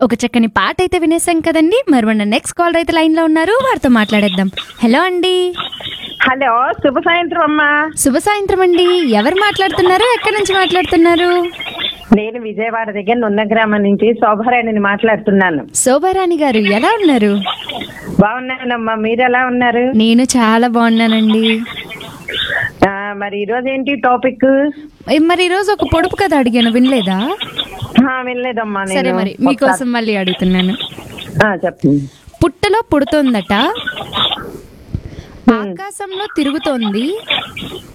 ఒక చక్కని పాట అయితే వినేసాం కదండి మరి మన నెక్స్ట్ కాల్ అయితే లైన్ లో ఉన్నారు వారితో మాట్లాడేద్దాం హలో అండి హలో శుభ సాయంత్రం అమ్మా శుభ సాయంత్రం అండి ఎవరు మాట్లాడుతున్నారు ఎక్కడి నుంచి మాట్లాడుతున్నారు నేను విజయవాడ దగ్గర నున్న గ్రామం నుంచి శోభారాణిని మాట్లాడుతున్నాను శోభారాణి గారు ఎలా ఉన్నారు బాగున్నానమ్మా మీరు ఎలా ఉన్నారు నేను చాలా బాగున్నానండి ఆ, మరి ఈరోజు ఏంటి టాపిక్ ఏ, మరి ఈరోజు ఒక పొడుపు కథ అడిగాను వినలేదా ఆ, వినలేదమ్మా నేను సరే మరి మీకోసం మళ్ళీ అడుగుతున్నాను ఆ, చెప్పండి పుట్టలో పుడుతోందట ఆకాశంలో తిరుగుతోంది